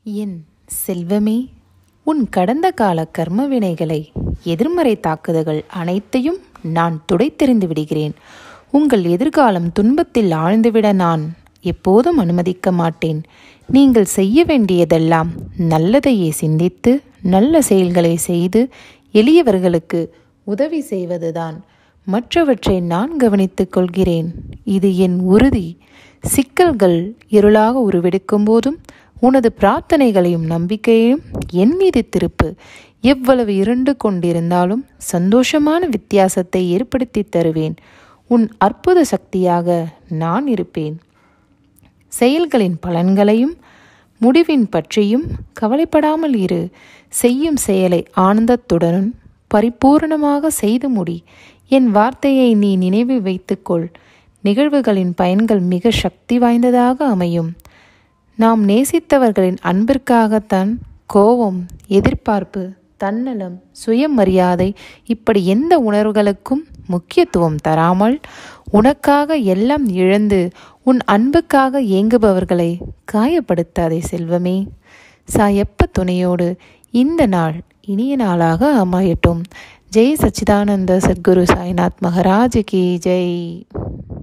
என் செல்வமே உன் கடந்த கால கர்ம வினைகளை எதிர்மறை தாக்குதல்கள் அனைத்தையும் நான் துடைத்தெறிந்து விடுகிறேன் உங்கள் எதிர்காலம் துன்பத்தில் ஆழ்ந்துவிட நான் எப்போதும் அனுமதிக்க மாட்டேன் நீங்கள் செய்ய வேண்டியதெல்லாம் நல்லதையே சிந்தித்து நல்ல செயல்களை செய்து எளியவர்களுக்கு உதவி செய்வதுதான் மற்றவற்றை நான் கவனித்துக் கொள்கிறேன் இது என் உறுதி சிக்கல்கள் இருளாக உருவெடுக்கும் போதும் உனது பிரார்த்தனைகளையும் நம்பிக்கையையும் என் மீது திருப்பு எவ்வளவு இருண்டு கொண்டிருந்தாலும் சந்தோஷமான வித்தியாசத்தை ஏற்படுத்தி தருவேன் உன் அற்புத சக்தியாக நான் இருப்பேன் செயல்களின் பலன்களையும் முடிவின் பற்றியும் கவலைப்படாமல் இரு செய்யும் செயலை ஆனந்தத்துடனும் பரிபூர்ணமாக செய்து முடி என் வார்த்தையை நீ நினைவில் வைத்துக்கொள் நிகழ்வுகளின் பயன்கள் மிக சக்தி வாய்ந்ததாக அமையும் நாம் நேசித்தவர்களின் அன்பிற்காகத்தான் கோபம் எதிர்பார்ப்பு தன்னலம் சுயமரியாதை இப்படி எந்த உணர்வுகளுக்கும் முக்கியத்துவம் தராமல் உனக்காக எல்லாம் இழந்து உன் அன்புக்காக ஏங்குபவர்களை காயப்படுத்தாதே செல்வமே சாயப்ப துணையோடு இந்த நாள் இனிய நாளாக அமையட்டும் ஜெய் சச்சிதானந்த சத்குரு சாய்நாத் மகராஜ் கி ஜெய்